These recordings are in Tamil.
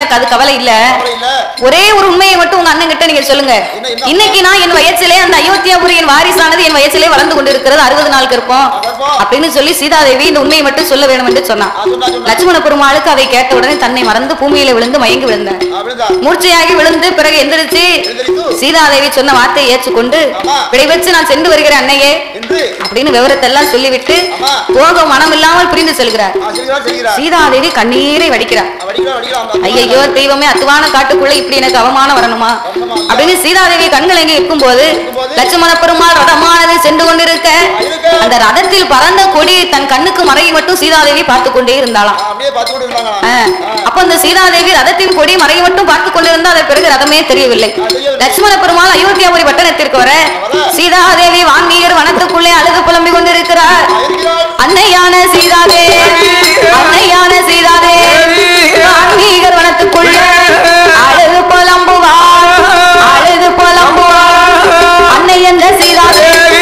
எனக்கு அது கவலை இல்ல கவலை இல்ல ஒரே ஒரு உண்மையை மட்டும் உங்க அண்ணன் கிட்ட நீங்க சொல்லுங்க என்ன, என்ன? இன்னைக்கு நான் என் வயசிலே அந்த அயோத்தியாபுரியின் வாரிசானது என் வயசிலே வளர்ந்து கொண்டிருக்கிறது அறுபது நாள் கற்போம் கற்பம். அப்படின்னு சொல்லி சீதாதேவி இந்த உண்மையை மட்டும் சொல்ல வேணும் என்று சொன்னான் ஆ, சொன்னா சொன்னா லட்சுமண பெருமாளுக்கு அதை கேட்ட உடனே தன்னை மறந்து பூமியில விழுந்து மயங்கி விழுந்தார் அப்படிதா மூர்ச்சையாகி விழுந்து பிறகு எந்திரிச்சு எழுந்திரித்து சீதாதேவி சொன்ன வார்த்தையை ஏற்றுக்கொண்டு ஆமா. விடைபெற்று நான் சென்று வருகிறேன் அன்னையே என்று அப்படின்னு விவரத்தை எல்லாம் சொல்லிவிட்டு ஆமா. போக மனம் இல்லாமல் பிரிந்து செல்கிறார் ஆ, செய்கிறார் செய்கிறார் சீதாதேவி கண்ணீரை வடிக்கிறார் ஆ, வடிக்கிறார் வடிக்கிறார் அந்த ஐயையோ தெய்வமே அத்துவான காட்டுக்குள்ள இப்படி எனக்கு அவமானம் வரணுமா அப்படின்னு சீதாதேவி கண்கள் எங்க இருக்கும் போது லட்சுமண பெருமாள் ரதமானது சென்று கொண்டிருக்க இருக்க. அந்த ரதத்தில் பறந்த கொடி தன் கண்ணுக்கு மறையை மட்டும் சீதாதேவி பார்த்து கொண்டே இருந்தாளாம் ஆ, அப்படியே பார்த்து கொண்டு இருந்தாங்க ஆ, அப்ப அந்த சீதாதேவி ரதத்தின் கொடி மறையை மட்டும் பார்த்து கொண்டிருந்தா அதன் பிறகு ரதமே தெரியவில்லை தெரியவில்லை. லட்சுமண பெருமாள் அயோத்தியாபுரி பட்டணத்திற்கு வர சீதாதேவி வான்மீகர் வனத்துக்குள்ளே அழுது புலம்பிக் கொண்டிருக்கிறார் இருக்கிறார் அன்னையான சீதாதேவி அன்னையான சீதாதேவி வான்மீகர் வனத்துக்குள்ளே அழுது புலம்புவார் அழுது புலம்புவார் அன்னை என்ற சீதாதேவி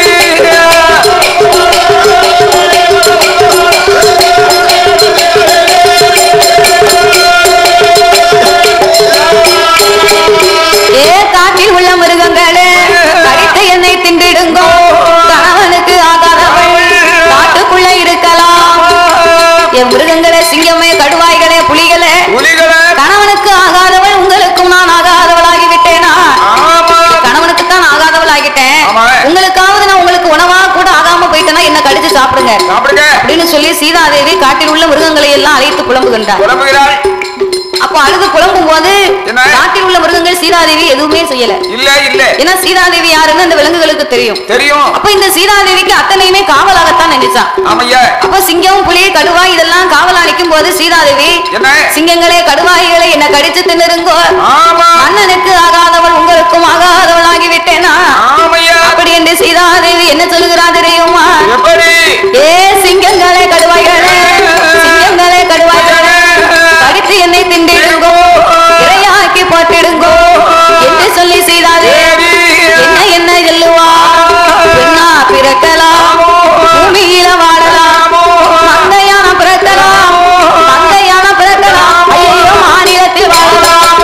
ஏ காட்டில் உள்ள மிருகங்களே கடித்த என்னை திண்டிடுங்கோ கணவனுக்கு ஆகாதவள் காட்டுக்குள்ள இருக்கலாம் என் மிருகங்களே சிங்கமே கடுவாய்களே புலிகளே புலிகளே கணவனுக்கு ஆகாதவள் உங்களுக்கும் நான் ஆகாதவளாகி விட்டேனா ஆமா கணவனுக்கு தான் ஆகாதவள் ஆகிட்டேன் ஆமா. உங்களுக்காவது நான் உங்களுக்கு உணவா கூட ஆகாம போயிட்டேன்னா என்ன கடிச்சு சாப்பிடுங்க சாப்பிடுங்க அப்படின்னு சொல்லி சீதாதேவி காட்டில் உள்ள மிருகங்களை எல்லாம் அழைத்து புலம்புகின்றார் புலம்புகிறாள் அப்போ அழுது புலம்பும் போது என்ன? காட்டில் உள்ள மிருகங்கள் சீதாதேவி எதுவுமே செய்யல இல்ல இல்ல ஏன்னா சீதாதேவி யாருன்னு அந்த விலங்குகளுக்கு தெரியும் தெரியும் அப்ப இந்த சீதாதேவிக்கு அத்தனையுமே காவலாகத்தான் நினைச்சான் ஆமையா அப்ப சிங்கம் புலி கடுவாய் இதெல்லாம் காவலா நிற்கும் போது சீதாதேவி என்ன சிங்கங்களே கடுவாய்களை என்ன கடிச்சு தின்னுருங்கோ ஆமா அண்ணனுக்கு ஆகாதவள் உங்களுக்கும் ஆகாதவள் ஆகிவிட்டேனா ஆமையா அப்படி என்று சீதாதேவி என்ன சொல்லுகிறா தெரியுமா எப்படி ஏ சிங்கங்களே கடுவாய்களே சிங்கங்களே கடுவாய்களே கடித்து என்னை திண்டிடுங்கோ இரையாக்கி போட்டிடுங்கோ என்று சொல்லி சீதாதேவி என்ன என்ன சொல்லுவா பெண்ணா பிறக்கலாம் பூமியில வாழலாம் மந்தையான பிறக்கலாம் மந்தையான பிறக்கலாம் ஐயோ மாநிலத்தில் வாழலாம்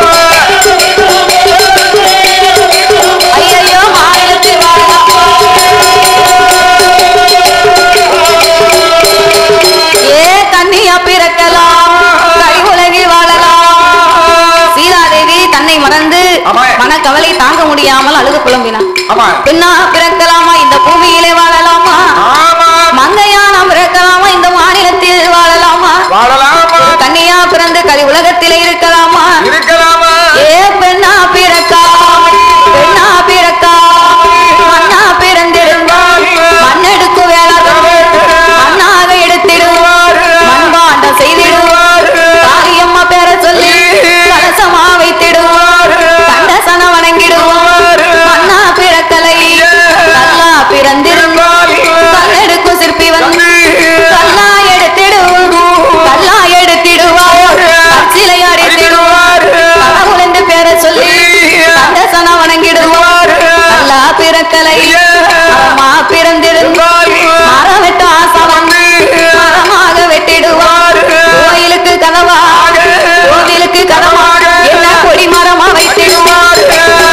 ஐயோ மாநிலத்தில் வாழலாம் ஏ கன்னியா பிறக்கலாம் கை உலகில் வாழலாம் சீதாதேவி தன்னை மறந்து ஆமா. மனக்கவலை தாங்க முடியாமல் அழுது புலம்பினான் ஆமா பெண்ணா பிறக்கலாமா இந்த பூமியிலே வாழலாமா ஆமா மங்கையா நாம் பிறக்கலாமா இந்த மாநிலத்தில் வாழலாமா வாழலாமா கன்னியா பிறந்து கலி உலகத்திலே இருக்கலாமா இருக்கலாமா ஏ பெண்ணா பிறக்கா பெண்ணா பிறக்கா மண்ணா பிறந்திருந்தால் மண்ணெடுக்கு வேளாண் மண்ணாக எடுத்திடுவார் மண்பாண்ட செய்திடுவார் காரியம்மா பேர சொல்லி கலசமா வைத்திடுவார் கண்டசன வணங்கிடுவார் மண்ணா பிறக்கலை கல்லா பிறந்திருந்தால் கல்லெடுக்கும் சிற்பி வந்து கல்லா எடுத்திடுவார் கல்லா எடுத்திடுவார் கச்சிலை அடித்திடுவார் கடவுள் என்று பேர சொல்லி கண்டசன வணங்கிடுவார் கல்லா பிறக்கலை மரமா பிறந்திருந்தால் மரம் வெட்ட ஆசை வந்து மரமாக வெட்டிடுவார் கோயிலுக்கு கதவாக கோவிலுக்கு கதவாக என்ன கொடி மரமா வைத்திடுவார்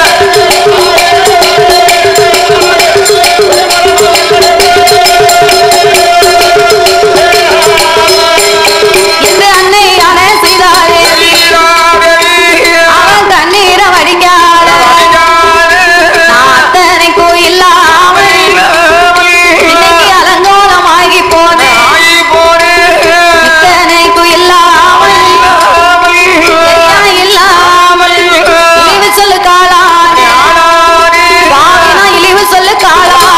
இந்த அன்னையான சீதாதேவி அவன் கண்ணீரை வடிக்காத நான் அத்தனைக்கும் இல்லாமல் இன்னைக்கு அலங்கோலமாகி போனேன் இத்தனைக்கும் இல்லாமல் எல்லாம் இல்லாமல் இழிவு சொல்லு காளான் பாவினா இழிவு சொல்லு காளான்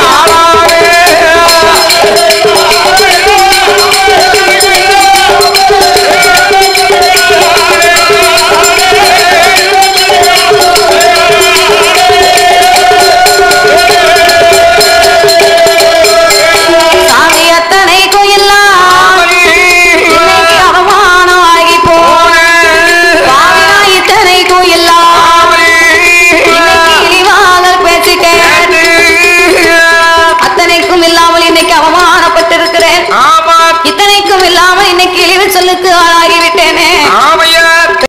சாமி அத்தனைக்கும் இல்லாமல் இன்னைக்கு அவமானமாகி போனேன் பாவினா இத்தனைக்கும் இல்லாமல் இன்னைக்கு இழிவாக பேச்சு அத்தனைக்கும் இல்லாமல் இன்னைக்கு அவமானப்பட்டிருக்கிறேன் ஆமா இத்தனைக்கும் இல்லாமல் இன்னைக்கு இழிவு சொல்லுக்கு ஆளாக